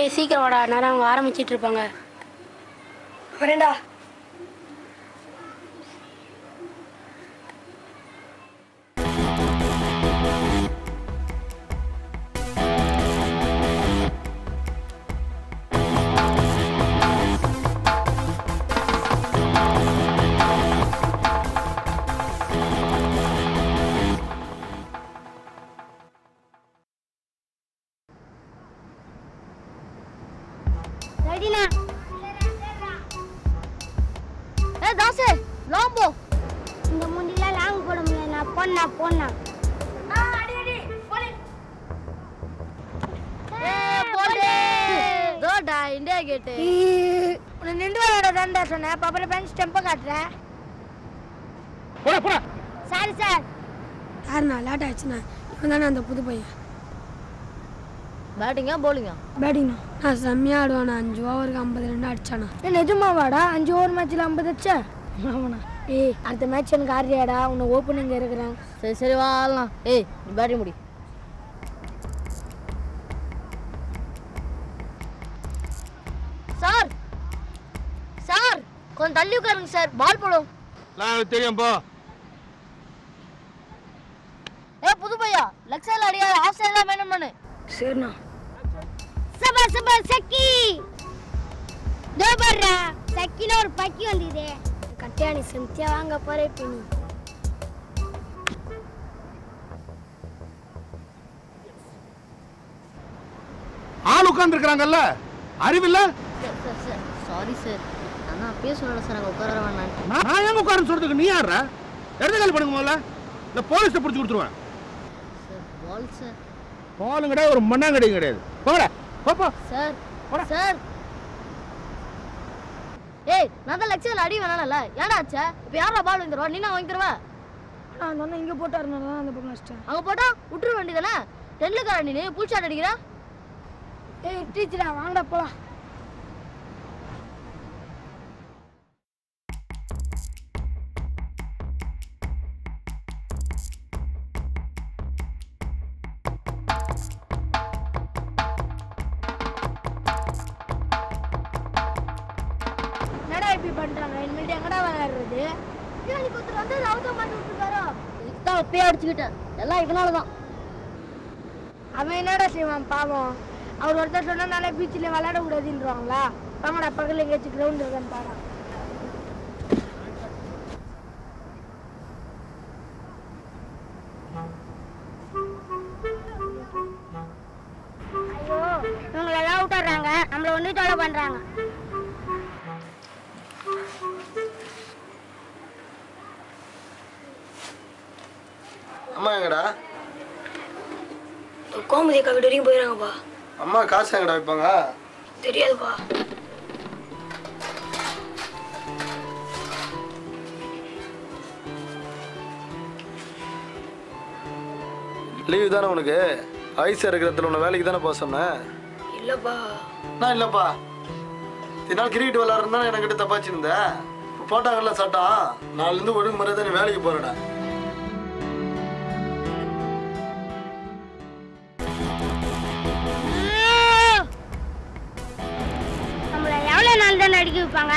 டேய் சீக்கிரம் வாடா நேரம் அவங்க ஆரம்பிச்சிட்டு இருப்பாங்க வரேன்டா ரெடினா ஏ தாசே லாங் போ இந்த முண்டிலாம் லாங் போட முடியல நான் போனா போனா தோடா இந்தியா கேட்டு உன்னை நின்று விளையாட தான்டா சொன்னேன் அப்ப அப்புறம் பெஞ்ச் டெம்போ காட்டுறேன் போடா போடா சாரி சார் யாருண்ணா லேட் ஆயிடுச்சுண்ணா இவன் தானே அந்த புது பையன் பேட்டிங்கா போலிங்கா பேட்டிங்ண்ணா நான் செம்மையாக ஆடுவாண்ணா அஞ்சு ஓவருக்கு ஐம்பது ரெண்டு அடிச்சானா நிஜமாவாடா அஞ்சு ஓவர் மேட்ச்சில் ஐம்பது அடிச்சா ஆமாண்ணா ஏய் அடுத்த மேட்ச் எனக்கு ஆடுறியாடா உன்னை ஓப்பனிங் இருக்கிறேன் சரி சரி வா ஆடலாம் ஏய் நீ பேட்டிங் முடி சார் சார் கொஞ்சம் தள்ளி உட்காருங்க சார் பால் போடும் நான் தெரியும் போ ஏ புது பையா லெக் சைடில் அடிக்காத ஆஃப் சைடில் மெயின்டைன் பண்ணு சரிண்ணா சபா சபா சக்கி தோ பர்றா சக்கில ஒரு பக்கி வந்தது கட்டியாணி செம்தியா வாங்க போறே பின்னி ஆள் உட்கார்ந்து இருக்கிறாங்கல்ல அறிவில்ல sir sir sir sorry sir நான் அப்பயே சொல்லல சார் அங்கே உட்கார வேணாம் நான் நான் எங்க உட்காருன்னு சொல்றதுக்கு நீ யாரா இடது கால் பண்ணுங்க முதல்ல இந்த போலீஸை பிடிச்சி கொடுத்துருவேன் சார் பால் சார் பாலும் கிடையாது ஒரு மண்ணாங்கடையும் கிடையாது போங்கடா போப்போ சார் போடா. சார் ஏய் நான் தான் லெக்சரில் அடி வேணாம்ல ஏன்டா ஆச்சா இப்போ யாரா பால் வாங்கி தருவா நீ நான் வாங்கி தருவா நான் சொன்னேன் இங்கே போட்டாருனா அந்த பக்கம் வச்சிட்டேன் அங்கே போட்டா விட்டுற வேண்டியதானே டெல்லுக்கார நீ புல் ஷாட் அடிக்கிற ஏய் டீச்சரா வாங்கடா போலாம் என்னடா இப்படி பண்றாங்க இனிமேட்டு எங்கடா விளையாடுறது நீ ஒருத்தர் வந்து ரவுத்த மாட்டி விட்டுருக்காரோ இதுதான் அப்பயே அடிச்சுக்கிட்டேன் எல்லாம் இவனால தான் அவன் என்னடா செய்வான் பாவம் அவர் ஒருத்தர் சொன்னனால பீச்சில் விளையாடக்கூடாதுன்றவாங்களா வாங்கடா பக்கத்தில் எங்கேயாச்சும் கிரவுண்ட் இருக்கான்னு பாடா ஐயோ இவங்களை எல்லாம் விட்டுறாங்க நம்மள ஒன்று தொலை பண்றாங்க அம்மா எங்கடா கோமதி அக்கா வீடு வரைக்கும் போயிடறாங்கப்பா அம்மா காசு எங்கடா வைப்பாங்க தெரியாதுப்பா லீவு தானே உனக்கு ஐஸ் இருக்கிறதுல உன்னை வேலைக்கு தானே போக சொன்னேன் இல்லப்பா நான் இல்லைப்பா இத்தனை நாள் கிரிக்கெட் விளாட்றதுனா என்கிட்ட தப்பாச்சிருந்த இப்போ போட்டாங்கல்ல சட்டம் நாலுலேருந்து ஒழுங்கு முறை தான் நீ வேலைக்கு போகிறடா நம்மள எவ்வளவு நாள் தான் அடிக்க வைப்பாங்க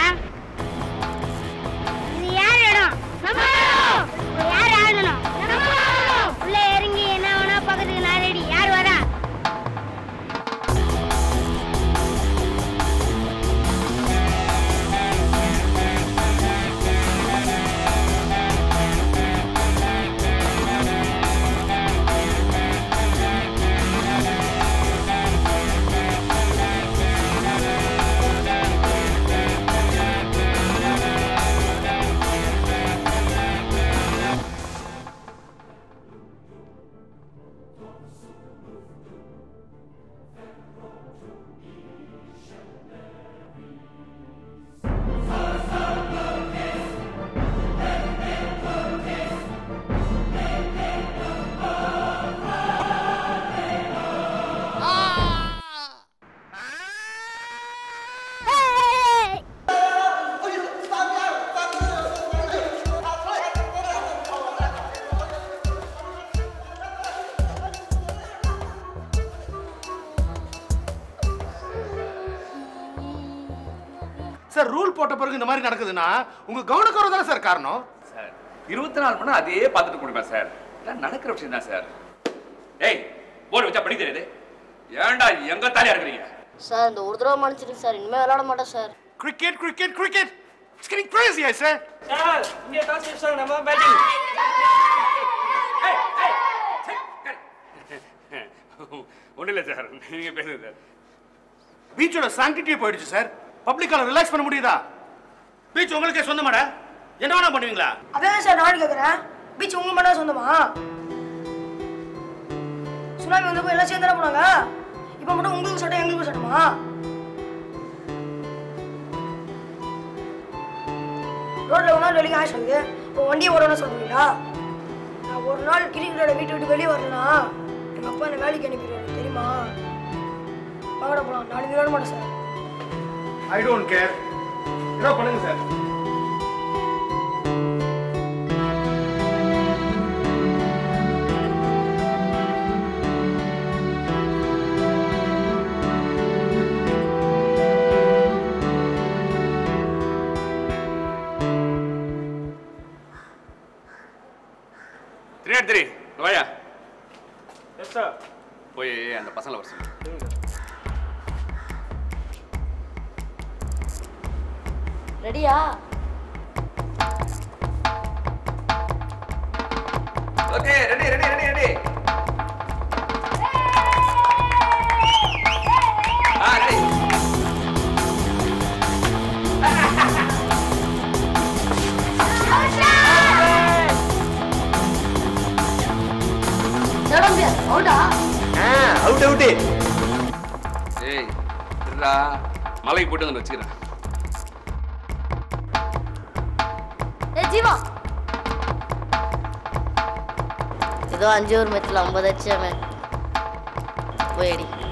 இது யார் இடம் நம்ம இடம். இப்ப யார் ஆடணும் நம்ம இடம். உள்ள இறங்கி என்ன வேணா பக்கத்துக்கு நான் ரெடி யார் வரா சார் ரூல் போட்ட பிறகு இந்த மாதிரி நடக்குதுன்னா உங்க கவனக்குறை தானே சார் காரணம் சார் இருபத்தி நாலு மணி நேரம் அதையே பார்த்துட்டு கொடுப்பேன் சார் இதெல்லாம் நடக்கிற விஷயம் தான் சார் ஏய் போர்டு வச்சா படி தெரியுது ஏன்டா எங்க தாலியா இருக்கிறீங்க சார் இந்த ஒரு தடவை மன்னிச்சிருங்க சார் இனிமேல் விளையாட மாட்டேன் sir cricket cricket cricket it's getting crazy I sir sir இங்கே டாஸ் வச்சாங்க நம்ம பேட்டிங் ஒன்றும் இல்லை சார் நீங்க பேசுங்க சார் பீச்சோட சாங்கிட்டியே போயிடுச்சு சார் பப்ளிக்கால ரிலாக்ஸ் பண்ண முடியுதா பீச் உங்களுக்கே சொந்தமாடா என்ன வேணா பண்ணுவீங்களா அதான் சார் நான் கேட்குறேன் பீச் உங்க மட்டும் சொந்தமா சுனாமி வந்தப்போ எல்லாம் சேர்ந்து தானே போனாங்க இப்போ மட்டும் உங்களுக்கு சட்டம் எங்களுக்கு சட்டமா ரோட்ல ஒரு நாள் வெளியே ஆயிடுச்சு இருக்குது இப்போ வண்டியை ஓடணும்னு சொல்றீங்களா நான் ஒரு நாள் கிரிக்கெட்டோட வீட்டை விட்டு வெளியே வரலனா எங்கள் அப்பா என்னை வேலைக்கு அனுப்பிடுவாரு தெரியுமா வாங்கடா போகலாம் நாளைக்கு விளையாட மாட்டேன் சார் ஐ டோன்ட் கேர் ஏதோ பண்ணுங்க சார் த்ரீ த்ரீ வாயா எஸ் சார் போய் அந்த பசங்களை வர சொல்லு ரெடியா okay ready ready ready ready ஆ ரெடி அவுட் அவுட் ஏய் இருடா மலைக்கு போட்டு வந்து வச்சுக்கிறேன் ஏ ஜீவா ஏதோ அஞ்சு ஒரு மேட்ச்சில் ஐம்பது அடிச்சாமே போய் அடி